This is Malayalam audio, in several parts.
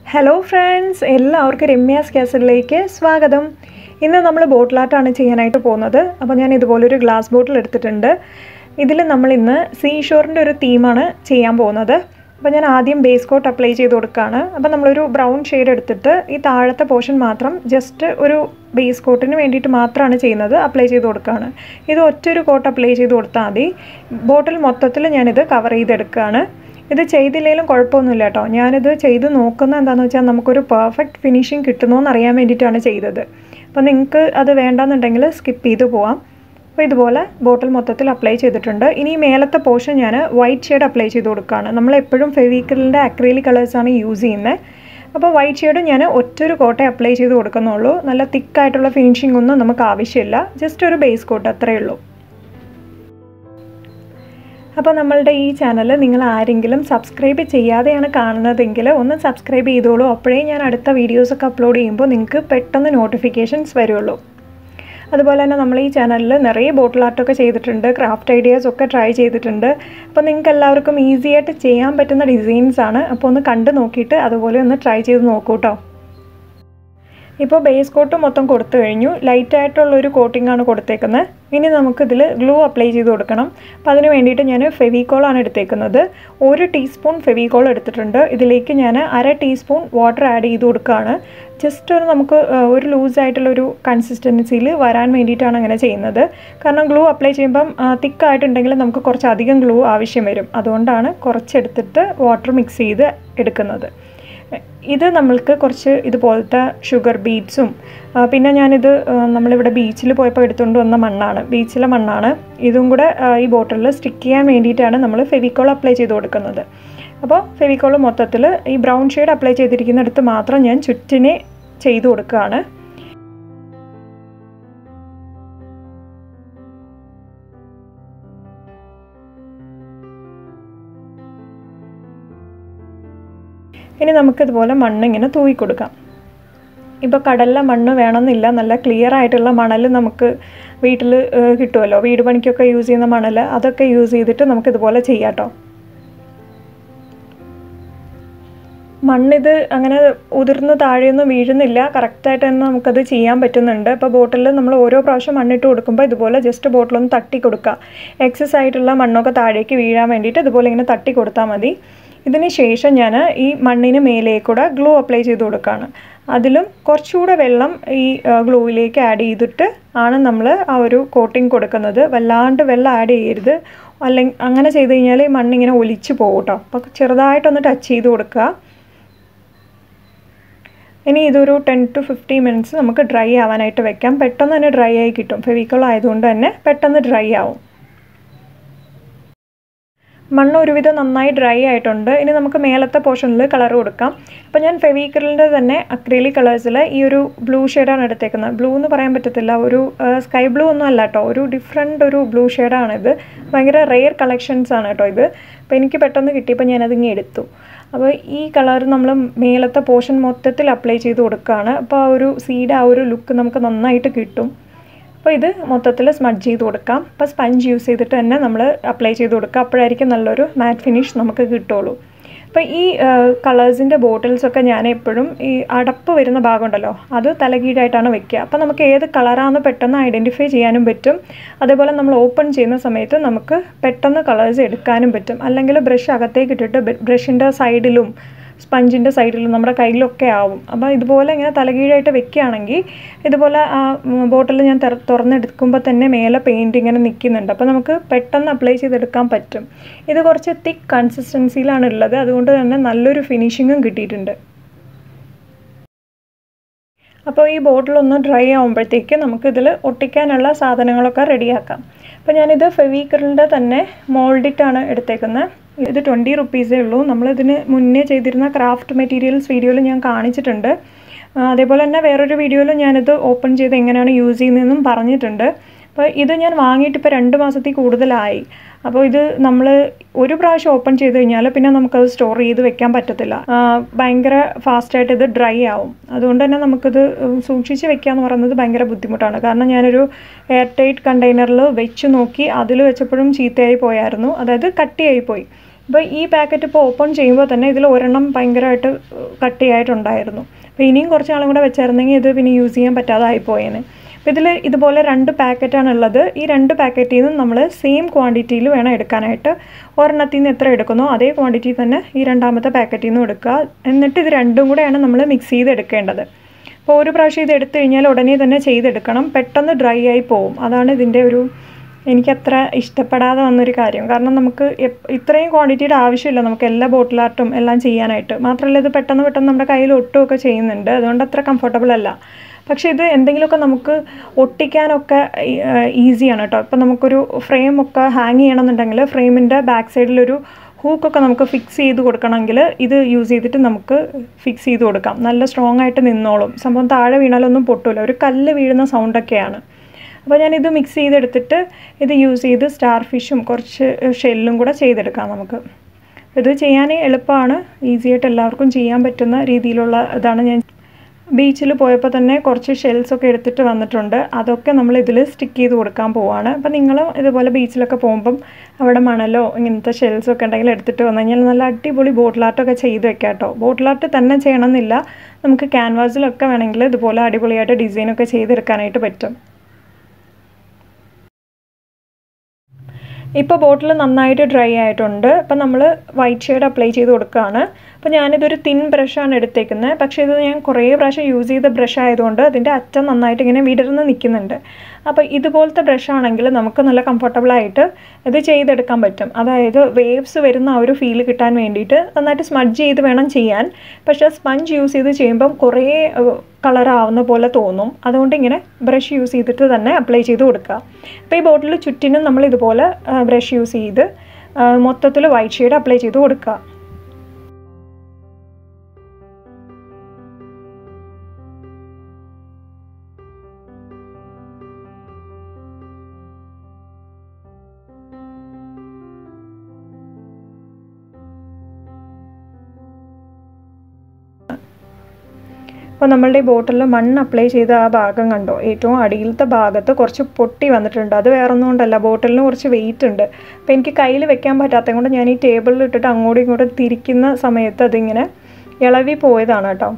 ഹലോ ഫ്രണ്ട്സ് എല്ലാവർക്കും രമ്യാസ് കാസലിലേക്ക് സ്വാഗതം ഇന്ന് നമ്മൾ ബോട്ടിലാട്ടാണ് ചെയ്യാനായിട്ട് പോകുന്നത് അപ്പോൾ ഞാൻ ഇതുപോലൊരു ഗ്ലാസ് ബോട്ടിൽ എടുത്തിട്ടുണ്ട് ഇതിൽ നമ്മൾ ഇന്ന് സീ ഷോറിൻ്റെ ഒരു തീമാണ് ചെയ്യാൻ പോകുന്നത് അപ്പോൾ ഞാൻ ആദ്യം ബേസ് കോട്ട് അപ്ലൈ ചെയ്ത് കൊടുക്കുകയാണ് അപ്പോൾ നമ്മളൊരു ബ്രൗൺ ഷെയ്ഡ് എടുത്തിട്ട് ഈ താഴത്തെ പോർഷൻ മാത്രം ജസ്റ്റ് ഒരു ബേസ് കോട്ടിന് വേണ്ടിയിട്ട് മാത്രമാണ് ചെയ്യുന്നത് അപ്ലൈ ചെയ്ത് കൊടുക്കുകയാണ് ഇത് ഒറ്റൊരു കോട്ട് അപ്ലൈ ചെയ്ത് കൊടുത്താൽ മതി ബോട്ടിൽ മൊത്തത്തിൽ ഞാനിത് കവർ ചെയ്തെടുക്കുകയാണ് ഇത് ചെയ്തില്ലെങ്കിലും കുഴപ്പമൊന്നുമില്ല കേട്ടോ ഞാനിത് ചെയ്ത് നോക്കുന്ന എന്താണെന്ന് വെച്ചാൽ നമുക്കൊരു പെർഫെക്റ്റ് ഫിനിഷിങ് കിട്ടുന്നോന്ന് അറിയാൻ വേണ്ടിയിട്ടാണ് ചെയ്തത് അപ്പോൾ നിങ്ങൾക്ക് അത് വേണ്ടെന്നുണ്ടെങ്കിൽ സ്കിപ്പ് ചെയ്ത് പോവാം അപ്പോൾ ഇതുപോലെ ബോട്ടിൽ മൊത്തത്തിൽ അപ്ലൈ ചെയ്തിട്ടുണ്ട് ഇനി ഈ മേലത്തെ പോർഷൻ ഞാൻ വൈറ്റ് ഷെയ്ഡ് അപ്ലൈ ചെയ്ത് കൊടുക്കുകയാണ് നമ്മൾ എപ്പോഴും ഫെവിക്കലിൻ്റെ അക്രൈലിക് കളേഴ്സാണ് യൂസ് ചെയ്യുന്നത് അപ്പോൾ വൈറ്റ് ഷെയ്ഡ് ഞാൻ ഒറ്റൊരു കോട്ടെ അപ്ലൈ ചെയ്ത് കൊടുക്കുന്നുള്ളൂ നല്ല തിക്കായിട്ടുള്ള ഫിനിഷിംഗ് ഒന്നും നമുക്ക് ആവശ്യമില്ല ജസ്റ്റ് ഒരു ബേസ് കോട്ട് അത്രയേ ഉള്ളൂ അപ്പോൾ നമ്മളുടെ ഈ ചാനൽ നിങ്ങൾ ആരെങ്കിലും സബ്സ്ക്രൈബ് ചെയ്യാതെയാണ് കാണുന്നതെങ്കിൽ ഒന്ന് സബ്സ്ക്രൈബ് ചെയ്തോളൂ അപ്പോഴേ ഞാൻ അടുത്ത വീഡിയോസൊക്കെ അപ്ലോഡ് ചെയ്യുമ്പോൾ നിങ്ങൾക്ക് പെട്ടെന്ന് നോട്ടിഫിക്കേഷൻസ് വരുള്ളൂ അതുപോലെ തന്നെ നമ്മൾ ഈ ചാനലിൽ നിറയെ ബോട്ടിൽ ആർട്ടൊക്കെ ചെയ്തിട്ടുണ്ട് ക്രാഫ്റ്റ് ഐഡിയാസ് ഒക്കെ ട്രൈ ചെയ്തിട്ടുണ്ട് അപ്പോൾ നിങ്ങൾക്ക് എല്ലാവർക്കും ഈസി ആയിട്ട് ചെയ്യാൻ പറ്റുന്ന ഡിസൈൻസ് ആണ് അപ്പോൾ ഒന്ന് കണ്ടു നോക്കിയിട്ട് അതുപോലെ ഒന്ന് ട്രൈ ചെയ്ത് നോക്കൂ കേട്ടോ ഇപ്പോൾ ബേസ് കോട്ട് മൊത്തം കൊടുത്തു കഴിഞ്ഞു ലൈറ്റ് ആയിട്ടുള്ളൊരു കോട്ടിംഗ് ആണ് കൊടുത്തേക്കുന്നത് ഇനി നമുക്കിതിൽ ഗ്ലൂ അപ്ലൈ ചെയ്ത് കൊടുക്കണം അപ്പോൾ അതിന് വേണ്ടിയിട്ട് ഞാൻ ഫെവിക്കോളാണ് എടുത്തേക്കുന്നത് ഒരു ടീസ്പൂൺ ഫെവിക്കോൾ എടുത്തിട്ടുണ്ട് ഇതിലേക്ക് ഞാൻ അര ടീസ്പൂൺ വാട്ടർ ആഡ് ചെയ്ത് കൊടുക്കുകയാണ് ജസ്റ്റ് ഒരു നമുക്ക് ഒരു ലൂസായിട്ടുള്ളൊരു കൺസിസ്റ്റൻസിയിൽ വരാൻ വേണ്ടിയിട്ടാണ് അങ്ങനെ ചെയ്യുന്നത് കാരണം ഗ്ലൂ അപ്ലൈ ചെയ്യുമ്പം തിക്കായിട്ടുണ്ടെങ്കിൽ നമുക്ക് കുറച്ചധികം ഗ്ലൂ ആവശ്യം വരും അതുകൊണ്ടാണ് കുറച്ചെടുത്തിട്ട് വാട്ടർ മിക്സ് ചെയ്ത് എടുക്കുന്നത് ഇത് നമ്മൾക്ക് കുറച്ച് ഇതുപോലത്തെ ഷുഗർ ബീഡ്സും പിന്നെ ഞാനിത് നമ്മളിവിടെ ബീച്ചിൽ പോയപ്പോൾ എടുത്തുകൊണ്ട് വന്ന മണ്ണാണ് ബീച്ചിലെ മണ്ണാണ് ഇതും കൂടെ ഈ ബോട്ടിലിൽ സ്റ്റിക്ക് ചെയ്യാൻ വേണ്ടിയിട്ടാണ് നമ്മൾ ഫെവിക്കോൾ അപ്ലൈ ചെയ്ത് കൊടുക്കുന്നത് അപ്പോൾ ഫെവിക്കോൾ മൊത്തത്തിൽ ഈ ബ്രൗൺ ഷെയ്ഡ് അപ്ലൈ ചെയ്തിരിക്കുന്നിടത്ത് മാത്രം ഞാൻ ചുറ്റിനെ ചെയ്ത് കൊടുക്കുകയാണ് ഇനി നമുക്കിതുപോലെ മണ്ണ് ഇങ്ങനെ തൂവി കൊടുക്കാം ഇപ്പോൾ കടലിലെ മണ്ണ് വേണമെന്നില്ല നല്ല ക്ലിയർ ആയിട്ടുള്ള മണൽ നമുക്ക് വീട്ടിൽ കിട്ടുമല്ലോ വീട് പണിക്കൊക്കെ യൂസ് ചെയ്യുന്ന മണൽ അതൊക്കെ യൂസ് ചെയ്തിട്ട് നമുക്ക് ഇതുപോലെ ചെയ്യാം കേട്ടോ മണ്ണിത് അങ്ങനെ ഉതിർന്ന് താഴെയൊന്നും വീഴുന്നില്ല കറക്റ്റായിട്ട് തന്നെ നമുക്കത് ചെയ്യാൻ പറ്റുന്നുണ്ട് ഇപ്പോൾ ബോട്ടിൽ നമ്മൾ ഓരോ പ്രാവശ്യം മണ്ണിട്ട് കൊടുക്കുമ്പോൾ ഇതുപോലെ ജസ്റ്റ് ബോട്ടിലൊന്ന് തട്ടി കൊടുക്കുക എക്സസ് ആയിട്ടുള്ള മണ്ണൊക്കെ താഴേക്ക് വീഴാൻ വേണ്ടിയിട്ട് ഇതുപോലെ ഇങ്ങനെ തട്ടി കൊടുത്താൽ മതി ഇതിന് ശേഷം ഞാൻ ഈ മണ്ണിന് മേലേക്കൂടെ ഗ്ലൂ അപ്ലൈ ചെയ്ത് കൊടുക്കുകയാണ് അതിലും കുറച്ചുകൂടെ വെള്ളം ഈ ഗ്ലൂവിലേക്ക് ആഡ് ചെയ്തിട്ട് ആണ് നമ്മൾ ആ ഒരു കോട്ടിങ് കൊടുക്കുന്നത് വല്ലാണ്ട് വെള്ളം ആഡ് ചെയ്യരുത് അല്ലെങ്കിൽ അങ്ങനെ ചെയ്ത് കഴിഞ്ഞാൽ ഈ മണ്ണിങ്ങനെ ഒലിച്ച് പോകും കേട്ടോ അപ്പോൾ ചെറുതായിട്ടൊന്ന് ടച്ച് ചെയ്ത് കൊടുക്കുക ഇനി ഇതൊരു ടെൻ ടു ഫിഫ്റ്റി മിനിറ്റ്സ് നമുക്ക് ഡ്രൈ ആവാനായിട്ട് വെക്കാം പെട്ടെന്ന് തന്നെ ഡ്രൈ ആയി കിട്ടും ഫെവിക്കോൾ ആയതുകൊണ്ട് തന്നെ പെട്ടെന്ന് ഡ്രൈ ആവും മണ്ണ് ഒരുവിധം നന്നായി ഡ്രൈ ആയിട്ടുണ്ട് ഇനി നമുക്ക് മേലത്തെ പോർഷനിൽ കളർ കൊടുക്കാം അപ്പോൾ ഞാൻ ഫെവിക്കലിൻ്റെ തന്നെ അക്രീലി കളേഴ്സിൽ ഈ ഒരു ബ്ലൂ ഷെയ്ഡാണ് എടുത്തേക്കുന്നത് ബ്ലൂ എന്ന് പറയാൻ പറ്റത്തില്ല ഒരു സ്കൈ ബ്ലൂ ഒന്നും അല്ല കേട്ടോ ഒരു ഡിഫറെൻ്റ് ഒരു ബ്ലൂ ഷെയ്ഡാണിത് ഭയങ്കര റെയർ കളക്ഷൻസ് ആണ് കേട്ടോ ഇത് അപ്പോൾ എനിക്ക് പെട്ടെന്ന് കിട്ടിയപ്പോൾ ഞാനതിങ്ങനെ എടുത്തു അപ്പോൾ ഈ കളർ നമ്മൾ മേലത്തെ പോർഷൻ മൊത്തത്തിൽ അപ്ലൈ ചെയ്ത് കൊടുക്കുകയാണ് അപ്പോൾ ആ ഒരു സീഡ് ആ ഒരു ലുക്ക് നമുക്ക് നന്നായിട്ട് കിട്ടും അപ്പോൾ ഇത് മൊത്തത്തിൽ സ്മഡ്ജ് ചെയ്ത് കൊടുക്കാം അപ്പോൾ സ്പഞ്ച് യൂസ് ചെയ്തിട്ട് തന്നെ നമ്മൾ അപ്ലൈ ചെയ്ത് കൊടുക്കുക അപ്പോഴായിരിക്കും നല്ലൊരു മാറ്റ് ഫിനിഷ് നമുക്ക് കിട്ടുള്ളൂ അപ്പോൾ ഈ കളേഴ്സിൻ്റെ ബോട്ടിൽസൊക്കെ ഞാൻ എപ്പോഴും ഈ അടപ്പ് വരുന്ന ഭാഗമുണ്ടല്ലോ അത് തലകീഴായിട്ടാണ് വെക്കുക അപ്പോൾ നമുക്ക് ഏത് കളറാണെന്ന് പെട്ടെന്ന് ഐഡൻറ്റിഫൈ ചെയ്യാനും പറ്റും അതേപോലെ നമ്മൾ ഓപ്പൺ ചെയ്യുന്ന സമയത്ത് നമുക്ക് പെട്ടെന്ന് കളേഴ്സ് എടുക്കാനും പറ്റും അല്ലെങ്കിൽ ബ്രഷ് അകത്തേക്ക് ഇട്ടിട്ട് ബ്രഷിൻ്റെ സൈഡിലും സ്പഞ്ചിൻ്റെ സൈഡിലും നമ്മുടെ കയ്യിലൊക്കെ ആവും അപ്പോൾ ഇതുപോലെ ഇങ്ങനെ തലകീഴായിട്ട് വെക്കുകയാണെങ്കിൽ ഇതുപോലെ ആ ബോട്ടിൽ ഞാൻ തുറന്നെടുക്കുമ്പോൾ തന്നെ മേലെ പെയിൻറ്റ് ഇങ്ങനെ നിൽക്കുന്നുണ്ട് അപ്പോൾ നമുക്ക് പെട്ടെന്ന് അപ്ലൈ ചെയ്തെടുക്കാൻ പറ്റും ഇത് കുറച്ച് തിക്ക് കൺസിസ്റ്റൻസിയിലാണ് ഉള്ളത് അതുകൊണ്ട് തന്നെ നല്ലൊരു ഫിനിഷിങ്ങും കിട്ടിയിട്ടുണ്ട് അപ്പോൾ ഈ ബോട്ടിലൊന്ന് ഡ്രൈ ആകുമ്പോഴത്തേക്ക് നമുക്കിതിൽ ഒട്ടിക്കാനുള്ള സാധനങ്ങളൊക്കെ റെഡിയാക്കാം അപ്പോൾ ഞാനിത് ഫെവിക്കറിൻ്റെ തന്നെ മോൾഡിട്ടാണ് എടുത്തേക്കുന്നത് ഇത് ട്വൻറ്റി റുപ്പീസേ ഉള്ളൂ നമ്മളിതിന് മുന്നേ ചെയ്തിരുന്ന ക്രാഫ്റ്റ് മെറ്റീരിയൽസ് വീഡിയോയിൽ ഞാൻ കാണിച്ചിട്ടുണ്ട് അതേപോലെ തന്നെ വേറൊരു വീഡിയോയിൽ ഞാനിത് ഓപ്പൺ ചെയ്ത് എങ്ങനെയാണ് യൂസ് ചെയ്യുന്നതെന്നും പറഞ്ഞിട്ടുണ്ട് അപ്പോൾ ഇത് ഞാൻ വാങ്ങിയിട്ട് ഇപ്പോൾ രണ്ട് മാസത്തിൽ കൂടുതലായി അപ്പോൾ ഇത് നമ്മൾ ഒരു പ്രാവശ്യം ഓപ്പൺ ചെയ്ത് കഴിഞ്ഞാൽ പിന്നെ നമുക്കത് സ്റ്റോർ ചെയ്ത് വെക്കാൻ പറ്റത്തില്ല ഭയങ്കര ഫാസ്റ്റായിട്ട് ഇത് ഡ്രൈ ആവും അതുകൊണ്ട് തന്നെ നമുക്കിത് സൂക്ഷിച്ച് വെക്കുക എന്ന് പറയുന്നത് ഭയങ്കര ബുദ്ധിമുട്ടാണ് കാരണം ഞാനൊരു എയർ ടൈറ്റ് കണ്ടെയ്നറിൽ വെച്ച് നോക്കി അതിൽ വെച്ചപ്പോഴും ചീത്തയായി പോയായിരുന്നു അതായത് കട്ടിയായി പോയി അപ്പോൾ ഈ പാക്കറ്റ് ഇപ്പോൾ ഓപ്പൺ ചെയ്യുമ്പോൾ തന്നെ ഇതിൽ ഒരെണ്ണം ഭയങ്കരമായിട്ട് കട്ടിയായിട്ടുണ്ടായിരുന്നു അപ്പോൾ ഇനിയും കുറച്ച് നാളും കൂടെ വെച്ചായിരുന്നെങ്കിൽ ഇത് പിന്നെ യൂസ് ചെയ്യാൻ പറ്റാതായി പോയേനെ അപ്പോൾ ഇതിൽ ഇതുപോലെ രണ്ട് പാക്കറ്റാണ് ഉള്ളത് ഈ രണ്ട് പാക്കറ്റിൽ നിന്നും നമ്മൾ സെയിം ക്വാണ്ടിറ്റിയിൽ വേണം എടുക്കാനായിട്ട് ഒരെണ്ണത്തിൽ നിന്ന് എത്ര എടുക്കുന്നോ അതേ ക്വാണ്ടിറ്റി തന്നെ ഈ രണ്ടാമത്തെ പാക്കറ്റിൽ നിന്നും എടുക്കുക എന്നിട്ട് ഇത് രണ്ടും കൂടെയാണ് നമ്മൾ മിക്സ് ചെയ്ത് എടുക്കേണ്ടത് അപ്പോൾ ഒരു പ്രാവശ്യം ഇത് എടുത്തു കഴിഞ്ഞാൽ ഉടനെ തന്നെ ചെയ്തെടുക്കണം പെട്ടെന്ന് ഡ്രൈ ആയി പോവും അതാണ് ഇതിൻ്റെ ഒരു എനിക്കത്ര ഇഷ്ടപ്പെടാതെ വന്നൊരു കാര്യം കാരണം നമുക്ക് എപ്പ് ഇത്രയും ക്വാണ്ടിറ്റിയുടെ ആവശ്യമില്ല നമുക്ക് എല്ലാ ബോട്ടിൽ ആർട്ടും എല്ലാം ചെയ്യാനായിട്ട് മാത്രമല്ല ഇത് പെട്ടെന്ന് പെട്ടെന്ന് നമ്മുടെ കയ്യിൽ ഒട്ടുമൊക്കെ ചെയ്യുന്നുണ്ട് അതുകൊണ്ട് അത്ര കംഫർട്ടബിൾ അല്ല പക്ഷേ ഇത് എന്തെങ്കിലുമൊക്കെ നമുക്ക് ഒട്ടിക്കാനൊക്കെ ഈസിയാണ് കേട്ടോ ഇപ്പം നമുക്കൊരു ഫ്രെയിമൊക്കെ ഹാങ് ചെയ്യണമെന്നുണ്ടെങ്കിൽ ഫ്രെയിമിൻ്റെ ബാക്ക് സൈഡിലൊരു ഹൂക്കൊക്കെ നമുക്ക് ഫിക്സ് ചെയ്ത് കൊടുക്കണമെങ്കിൽ ഇത് യൂസ് ചെയ്തിട്ട് നമുക്ക് ഫിക്സ് ചെയ്ത് കൊടുക്കാം നല്ല സ്ട്രോങ് ആയിട്ട് നിന്നോളും സംഭവം താഴെ വീണാലൊന്നും പൊട്ടില്ല ഒരു കല്ല് വീഴുന്ന സൗണ്ടൊക്കെയാണ് അപ്പോൾ ഞാനിത് മിക്സ് ചെയ്തെടുത്തിട്ട് ഇത് യൂസ് ചെയ്ത് സ്റ്റാർ ഫിഷും കുറച്ച് ഷെല്ലും കൂടെ ചെയ്തെടുക്കാം നമുക്ക് ഇത് ചെയ്യാൻ എളുപ്പമാണ് ഈസി ആയിട്ട് എല്ലാവർക്കും ചെയ്യാൻ പറ്റുന്ന രീതിയിലുള്ള ഇതാണ് ഞാൻ ബീച്ചിൽ പോയപ്പോൾ തന്നെ കുറച്ച് ഷെൽസ് ഒക്കെ എടുത്തിട്ട് വന്നിട്ടുണ്ട് അതൊക്കെ നമ്മൾ ഇതിൽ സ്റ്റിക്ക് ചെയ്ത് കൊടുക്കാൻ പോവാണ് അപ്പോൾ നിങ്ങൾ ഇതുപോലെ ബീച്ചിലൊക്കെ പോകുമ്പം അവിടെ മണലോ ഇങ്ങനത്തെ ഷെൽസ് ഒക്കെ ഉണ്ടെങ്കിൽ എടുത്തിട്ട് വന്നു കഴിഞ്ഞാൽ നല്ല അടിപൊളി ബോട്ടിൽ ആർട്ടൊക്കെ ചെയ്ത് വെക്കാം കേട്ടോ ബോട്ടിൽ ആർട്ട് തന്നെ ചെയ്യണമെന്നില്ല നമുക്ക് ക്യാൻവാസിലൊക്കെ വേണമെങ്കിൽ ഇതുപോലെ അടിപൊളിയായിട്ട് ഡിസൈനൊക്കെ ചെയ്തെടുക്കാനായിട്ട് പറ്റും ഇപ്പോൾ ബോട്ടിൽ നന്നായിട്ട് ഡ്രൈ ആയിട്ടുണ്ട് അപ്പം നമ്മൾ വൈറ്റ് ഷെയ്ഡ് അപ്ലൈ ചെയ്ത് കൊടുക്കുകയാണ് അപ്പോൾ ഞാനിതൊരു തിൻ ബ്രഷാണ് എടുത്തേക്കുന്നത് പക്ഷേ ഇത് ഞാൻ കുറേ പ്രാവശ്യം യൂസ് ചെയ്ത ബ്രഷ് ആയതുകൊണ്ട് അതിൻ്റെ അറ്റം നന്നായിട്ട് ഇങ്ങനെ വിടർന്ന് നിൽക്കുന്നുണ്ട് അപ്പോൾ ഇതുപോലത്തെ ബ്രഷ് ആണെങ്കിൽ നമുക്ക് നല്ല കംഫർട്ടബിളായിട്ട് ഇത് ചെയ്തെടുക്കാൻ പറ്റും അതായത് വേവ്സ് വരുന്ന ആ ഒരു ഫീൽ കിട്ടാൻ വേണ്ടിയിട്ട് നന്നായിട്ട് സ്മഡ്ജ് ചെയ്ത് വേണം ചെയ്യാൻ പക്ഷേ സ്പഞ്ച് യൂസ് ചെയ്ത് ചെയ്യുമ്പം കുറേ കളറാവുന്ന പോലെ തോന്നും അതുകൊണ്ട് ഇങ്ങനെ ബ്രഷ് യൂസ് ചെയ്തിട്ട് തന്നെ അപ്ലൈ ചെയ്ത് കൊടുക്കുക അപ്പോൾ ഈ ബോട്ടിൽ ചുറ്റിനും നമ്മൾ ഇതുപോലെ ബ്രഷ് യൂസ് ചെയ്ത് മൊത്തത്തിൽ വൈറ്റ് ഷെയ്ഡ് അപ്ലൈ ചെയ്ത് കൊടുക്കുക അപ്പോൾ നമ്മളുടെ ഈ ബോട്ടിൽ മണ്ണ് അപ്ലൈ ചെയ്ത ആ ഭാഗം കണ്ടോ ഏറ്റവും അടിയിലത്തെ ഭാഗത്ത് കുറച്ച് പൊട്ടി വന്നിട്ടുണ്ട് അത് വേറെ ഒന്നും കൊണ്ടല്ല ബോട്ടിലിന് കുറച്ച് വെയിറ്റ് ഉണ്ട് അപ്പോൾ എനിക്ക് കയ്യിൽ വെക്കാൻ പറ്റാത്തത് കൊണ്ട് ഞാൻ ഈ ടേബിളിൽ ഇട്ടിട്ട് അങ്ങോട്ടും ഇങ്ങോട്ടും തിരിക്കുന്ന സമയത്ത് അതിങ്ങനെ ഇളവി പോയതാണ് കേട്ടോ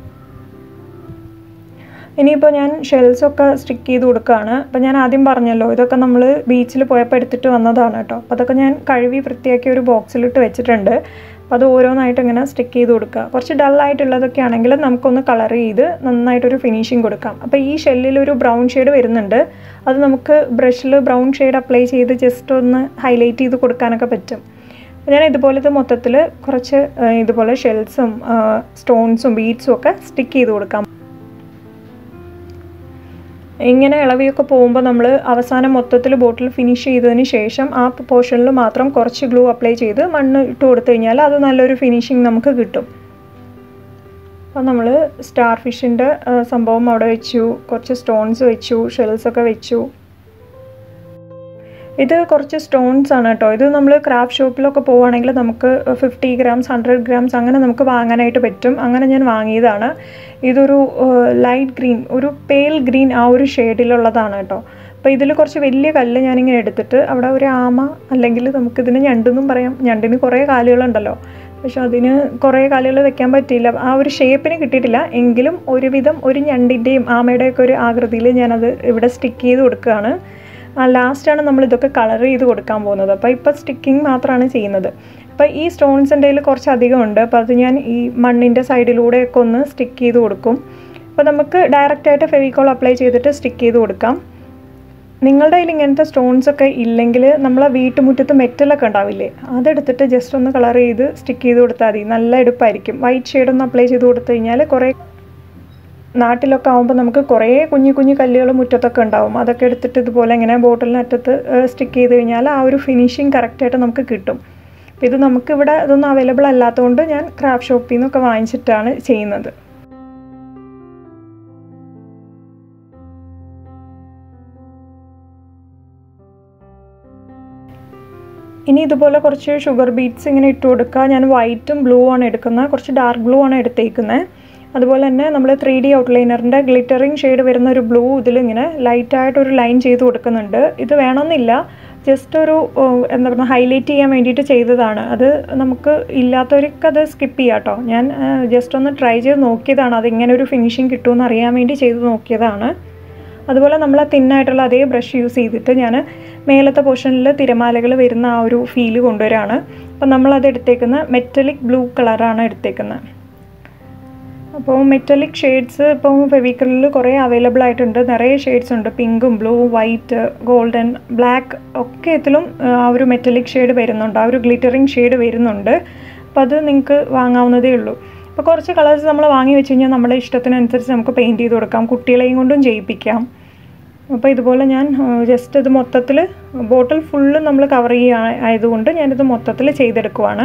ഇനിയിപ്പോൾ ഞാൻ ഷെൽസൊക്കെ സ്റ്റിക്ക് ചെയ്ത് കൊടുക്കുകയാണ് അപ്പോൾ ഞാൻ ആദ്യം പറഞ്ഞല്ലോ ഇതൊക്കെ നമ്മൾ ബീച്ചിൽ പോയപ്പോൾ എടുത്തിട്ട് വന്നതാണ് കേട്ടോ അപ്പോൾ അതൊക്കെ ഞാൻ കഴുകി വൃത്തിയാക്കി ഒരു ബോക്സിലിട്ട് വെച്ചിട്ടുണ്ട് അപ്പോൾ അത് ഓരോന്നായിട്ട് ഇങ്ങനെ സ്റ്റിക്ക് ചെയ്ത് കൊടുക്കുക കുറച്ച് ഡള്ളായിട്ടുള്ളതൊക്കെ ആണെങ്കിൽ നമുക്കൊന്ന് കളർ ചെയ്ത് നന്നായിട്ടൊരു ഫിനിഷിങ് കൊടുക്കാം അപ്പോൾ ഈ ഷെല്ലിൽ ഒരു ബ്രൗൺ ഷെയ്ഡ് വരുന്നുണ്ട് അത് നമുക്ക് ബ്രഷിൽ ബ്രൗൺ ഷെയ്ഡ് അപ്ലൈ ചെയ്ത് ജസ്റ്റ് ഒന്ന് ഹൈലൈറ്റ് ചെയ്ത് കൊടുക്കാനൊക്കെ പറ്റും ഞാൻ ഇതുപോലത്തെ മൊത്തത്തിൽ കുറച്ച് ഇതുപോലെ ഷെൽസും സ്റ്റോൺസും ബീഡ്സും ഒക്കെ സ്റ്റിക്ക് ചെയ്ത് കൊടുക്കാം ഇങ്ങനെ ഇളവിയൊക്കെ പോകുമ്പോൾ നമ്മൾ അവസാനം മൊത്തത്തിൽ ബോട്ടിൽ ഫിനിഷ് ചെയ്തതിന് ശേഷം ആ പോർഷനിൽ മാത്രം കുറച്ച് ഗ്ലൂ അപ്ലൈ ചെയ്ത് മണ്ണ് ഇട്ട് കൊടുത്തു കഴിഞ്ഞാൽ അത് നല്ലൊരു ഫിനിഷിങ് നമുക്ക് കിട്ടും അപ്പോൾ നമ്മൾ സ്റ്റാർ ഫിഷിൻ്റെ സംഭവം അവിടെ വെച്ചു കുറച്ച് സ്റ്റോൺസ് വെച്ചു ഷെൽസൊക്കെ വെച്ചു ഇത് കുറച്ച് സ്റ്റോൺസ് ആണ് കേട്ടോ ഇത് നമ്മൾ ക്രാഫ്റ്റ് ഷോപ്പിലൊക്കെ പോവുകയാണെങ്കിൽ നമുക്ക് ഫിഫ്റ്റി ഗ്രാംസ് ഹൺഡ്രഡ് ഗ്രാംസ് അങ്ങനെ നമുക്ക് വാങ്ങാനായിട്ട് പറ്റും അങ്ങനെ ഞാൻ വാങ്ങിയതാണ് ഇതൊരു ലൈറ്റ് ഗ്രീൻ ഒരു പേൽ ഗ്രീൻ ആ ഒരു ഷെയ്ഡിലുള്ളതാണ് കേട്ടോ അപ്പോൾ ഇതിൽ കുറച്ച് വലിയ കല്ല് ഞാനിങ്ങനെ എടുത്തിട്ട് അവിടെ ഒരു ആമ അല്ലെങ്കിൽ നമുക്കിതിന് ഞണ്ടെന്നും പറയാം ഞണ്ടിന് കുറേ കാലുകളുണ്ടല്ലോ പക്ഷെ അതിന് കുറേ കാലുകൾ വെക്കാൻ പറ്റിയില്ല ആ ഒരു ഷേപ്പിന് കിട്ടിയിട്ടില്ല എങ്കിലും ഒരുവിധം ഒരു ഞണ്ടിൻ്റെയും ആമയുടെയൊക്കെ ഒരു ആകൃതിയിൽ ഞാനത് ഇവിടെ സ്റ്റിക്ക് ചെയ്ത് കൊടുക്കുകയാണ് ലാസ്റ്റാണ് നമ്മൾ ഇതൊക്കെ കളർ ചെയ്ത് കൊടുക്കാൻ പോകുന്നത് അപ്പോൾ ഇപ്പോൾ സ്റ്റിക്കിങ് മാത്രമാണ് ചെയ്യുന്നത് അപ്പോൾ ഈ സ്റ്റോൺസിൻ്റെ കയ്യിൽ കുറച്ച് അധികം ഉണ്ട് അപ്പോൾ അത് ഞാൻ ഈ മണ്ണിൻ്റെ സൈഡിലൂടെയൊക്കെ ഒന്ന് സ്റ്റിക്ക് ചെയ്ത് കൊടുക്കും അപ്പോൾ നമുക്ക് ഡയറക്റ്റായിട്ട് ഫെവിക്കോൾ അപ്ലൈ ചെയ്തിട്ട് സ്റ്റിക്ക് ചെയ്ത് കൊടുക്കാം നിങ്ങളുടെ കയ്യിൽ ഇങ്ങനത്തെ സ്റ്റോൺസ് ഒക്കെ ഇല്ലെങ്കിൽ നമ്മളെ വീട്ടുമുറ്റത്ത് മെറ്റലൊക്കെ ഉണ്ടാവില്ലേ അതെടുത്തിട്ട് ജസ്റ്റ് ഒന്ന് കളർ ചെയ്ത് സ്റ്റിക്ക് ചെയ്ത് കൊടുത്താൽ മതി നല്ല എടുപ്പായിരിക്കും വൈറ്റ് ഷെയ്ഡ് ഒന്ന് അപ്ലൈ ചെയ്ത് കൊടുത്തു കഴിഞ്ഞാൽ കുറേ നാട്ടിലൊക്കെ ആകുമ്പോൾ നമുക്ക് കുറേ കുഞ്ഞു കുഞ്ഞു കല്ലുകൾ മുറ്റത്തൊക്കെ ഉണ്ടാവും അതൊക്കെ എടുത്തിട്ട് ഇതുപോലെ ഇങ്ങനെ ബോട്ടിലിനറ്റത്ത് സ്റ്റിക്ക് ചെയ്ത് കഴിഞ്ഞാൽ ആ ഒരു ഫിനിഷിങ് കറക്റ്റായിട്ട് നമുക്ക് കിട്ടും അപ്പോൾ ഇത് നമുക്കിവിടെ ഇതൊന്നും അവൈലബിൾ അല്ലാത്തതുകൊണ്ട് ഞാൻ ക്രാഫ്റ്റ് ഷോപ്പിൽ നിന്നൊക്കെ വാങ്ങിച്ചിട്ടാണ് ചെയ്യുന്നത് ഇനി ഇതുപോലെ കുറച്ച് ഷുഗർ ബീറ്റ്സ് ഇങ്ങനെ ഇട്ട് കൊടുക്കുക ഞാൻ വൈറ്റും ബ്ലൂ ആണ് എടുക്കുന്നത് കുറച്ച് ഡാർക്ക് ബ്ലൂ ആണ് എടുത്തേക്കുന്നത് അതുപോലെ തന്നെ നമ്മൾ ത്രീ ഡി ഔട്ട്ലൈനറിൻ്റെ ഗ്ലിറ്ററിങ് ഷെയ്ഡ് വരുന്ന ഒരു ബ്ലൂ ഇതിൽ ഇങ്ങനെ ലൈറ്റായിട്ടൊരു ലൈൻ ചെയ്ത് കൊടുക്കുന്നുണ്ട് ഇത് വേണമെന്നില്ല ജസ്റ്റ് ഒരു എന്താ പറയുക ഹൈലൈറ്റ് ചെയ്യാൻ വേണ്ടിയിട്ട് ചെയ്തതാണ് അത് നമുക്ക് ഇല്ലാത്തവർക്ക് അത് സ്കിപ്പ് ചെയ്യാം കേട്ടോ ഞാൻ ജസ്റ്റ് ഒന്ന് ട്രൈ ചെയ്ത് നോക്കിയതാണ് അതിങ്ങനെ ഒരു ഫിനിഷിങ് കിട്ടുമെന്ന് അറിയാൻ വേണ്ടി ചെയ്ത് നോക്കിയതാണ് അതുപോലെ നമ്മൾ തിന്നായിട്ടുള്ള അതേ ബ്രഷ് യൂസ് ചെയ്തിട്ട് ഞാൻ മേലത്തെ പോർഷനിൽ തിരമാലകൾ വരുന്ന ആ ഒരു ഫീല് കൊണ്ടുവരാണ് അപ്പം നമ്മളത് എടുത്തേക്കുന്ന മെറ്റലിക് ബ്ലൂ കളറാണ് എടുത്തേക്കുന്നത് അപ്പോൾ മെറ്റലിക് ഷെയ്ഡ്സ് ഇപ്പോൾ ഫെവിക്കലിൽ കുറേ അവൈലബിൾ ആയിട്ടുണ്ട് നിറയെ ഷെയ്ഡ്സ് ഉണ്ട് പിങ്കും ബ്ലൂ വൈറ്റ് ഗോൾഡൻ ബ്ലാക്ക് ഒക്കെ ഇതിലും ആ ഒരു മെറ്റലിക് ഷെയ്ഡ് വരുന്നുണ്ട് ആ ഒരു ഗ്ലിറ്ററിങ് ഷെയ്ഡ് വരുന്നുണ്ട് അപ്പോൾ അത് നിങ്ങൾക്ക് വാങ്ങാവുന്നതേ ഉള്ളൂ അപ്പോൾ കുറച്ച് കളേഴ്സ് നമ്മൾ വാങ്ങി വെച്ച് കഴിഞ്ഞാൽ നമ്മുടെ ഇഷ്ടത്തിനനുസരിച്ച് നമുക്ക് പെയിൻറ്റ് ചെയ്ത് കൊടുക്കാം കുട്ടികളെയും കൊണ്ടും ചെയ്യിപ്പിക്കാം അപ്പോൾ ഇതുപോലെ ഞാൻ ജസ്റ്റ് ഇത് മൊത്തത്തിൽ ബോട്ടിൽ ഫുള്ള് നമ്മൾ കവർ ചെയ്യുക ആയതുകൊണ്ട് ഞാനിത് മൊത്തത്തിൽ ചെയ്തെടുക്കുവാണ്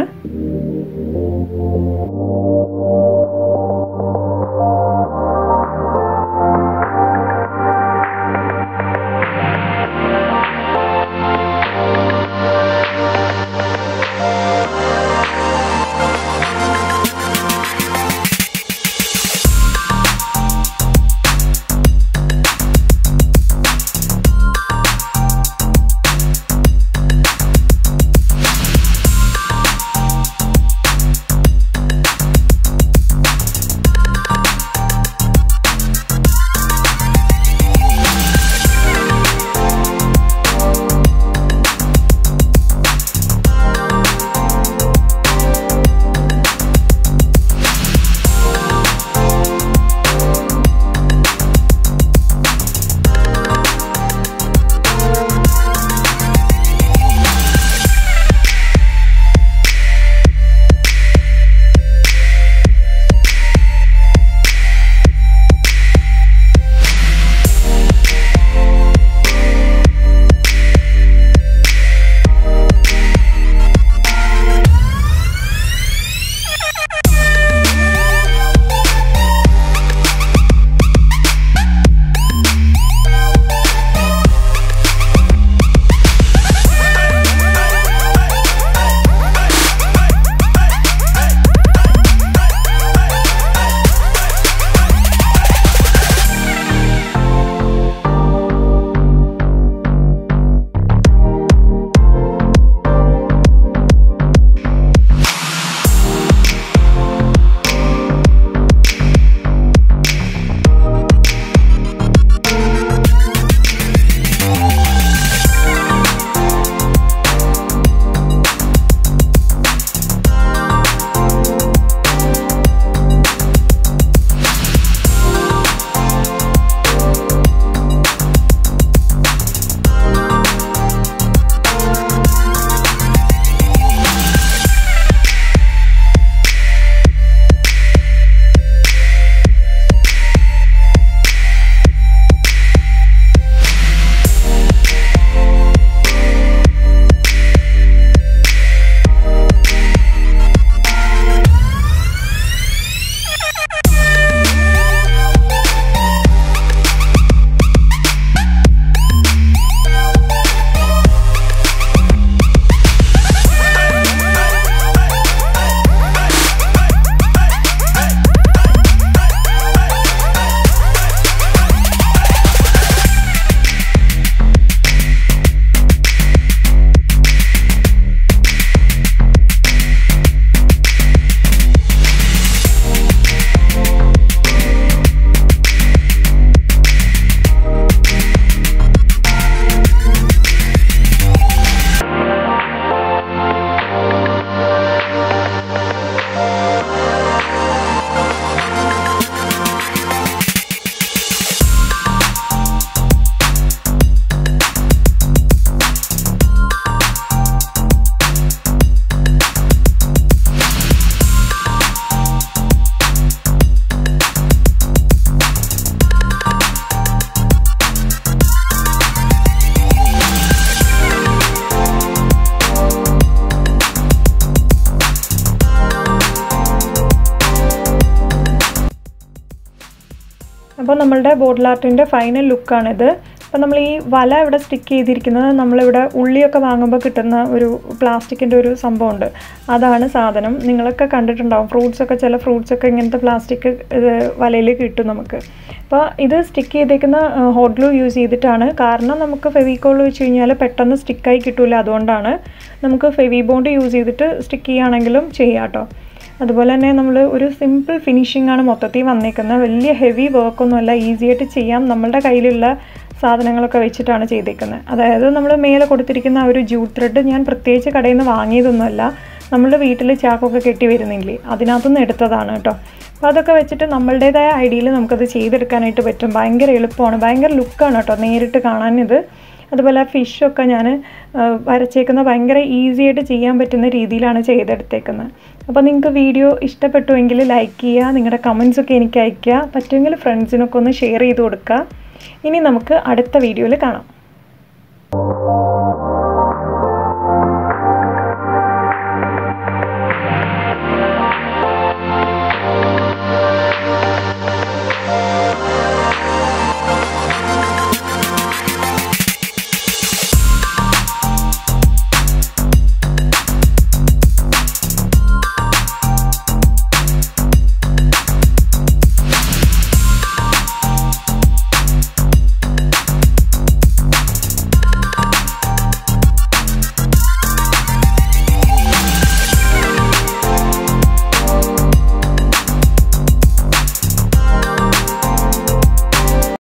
അപ്പോൾ നമ്മളുടെ ബോട്ടിൽ ആർട്ടിൻ്റെ ഫൈനൽ ലുക്കാണിത് അപ്പോൾ നമ്മൾ ഈ വല ഇവിടെ സ്റ്റിക്ക് ചെയ്തിരിക്കുന്നത് നമ്മളിവിടെ ഉള്ളിയൊക്കെ വാങ്ങുമ്പോൾ കിട്ടുന്ന ഒരു പ്ലാസ്റ്റിക്കിൻ്റെ ഒരു സംഭവമുണ്ട് അതാണ് സാധനം നിങ്ങളൊക്കെ കണ്ടിട്ടുണ്ടാവും ഫ്രൂട്ട്സൊക്കെ ചില ഫ്രൂട്ട്സൊക്കെ ഇങ്ങനത്തെ പ്ലാസ്റ്റിക് വലയിൽ കിട്ടും നമുക്ക് അപ്പോൾ ഇത് സ്റ്റിക്ക് ചെയ്തേക്കുന്ന ഹോട്ട് ഗ്ലൂ യൂസ് ചെയ്തിട്ടാണ് കാരണം നമുക്ക് ഫെവിക്കോൾ വെച്ച് കഴിഞ്ഞാൽ പെട്ടെന്ന് സ്റ്റിക്കായി കിട്ടില്ല അതുകൊണ്ടാണ് നമുക്ക് ഫെവി ബോണ്ട് യൂസ് ചെയ്തിട്ട് സ്റ്റിക്ക് ചെയ്യുകയാണെങ്കിലും ചെയ്യാം കേട്ടോ അതുപോലെ തന്നെ നമ്മൾ ഒരു സിമ്പിൾ ഫിനിഷിംഗ് ആണ് മൊത്തത്തിൽ വന്നേക്കുന്നത് വലിയ ഹെവി വർക്കൊന്നുമല്ല ഈസി ആയിട്ട് ചെയ്യാം നമ്മളുടെ കയ്യിലുള്ള സാധനങ്ങളൊക്കെ വെച്ചിട്ടാണ് ചെയ്തേക്കുന്നത് അതായത് നമ്മൾ മേലെ കൊടുത്തിരിക്കുന്ന ആ ഒരു ജൂട്ട് ത്രെഡ് ഞാൻ പ്രത്യേകിച്ച് കടയിൽ നിന്ന് വാങ്ങിയതൊന്നുമല്ല നമ്മളുടെ വീട്ടിൽ ചാക്കൊക്കെ കെട്ടി വരുന്നില്ലേ അതിനകത്തുനിന്ന് എടുത്തതാണ് കേട്ടോ അപ്പോൾ അതൊക്കെ വെച്ചിട്ട് നമ്മളുടേതായ ഐഡിയയിൽ നമുക്കത് ചെയ്തെടുക്കാനായിട്ട് പറ്റും ഭയങ്കര എളുപ്പമാണ് ഭയങ്കര ലുക്കാണ് കേട്ടോ നേരിട്ട് കാണാൻ ഇത് അതുപോലെ ഫിഷൊക്കെ ഞാൻ വരച്ചേക്കുന്ന ഭയങ്കര ഈസി ആയിട്ട് ചെയ്യാൻ പറ്റുന്ന രീതിയിലാണ് ചെയ്തെടുത്തേക്കുന്നത് അപ്പോൾ നിങ്ങൾക്ക് വീഡിയോ ഇഷ്ടപ്പെട്ടുവെങ്കിൽ ലൈക്ക് ചെയ്യുക നിങ്ങളുടെ കമൻസ് ഒക്കെ എനിക്ക് അയയ്ക്കുക പറ്റുമെങ്കിൽ ഫ്രണ്ട്സിനൊക്കെ ഒന്ന് ഷെയർ ചെയ്ത് കൊടുക്കുക ഇനി നമുക്ക് അടുത്ത വീഡിയോയിൽ കാണാം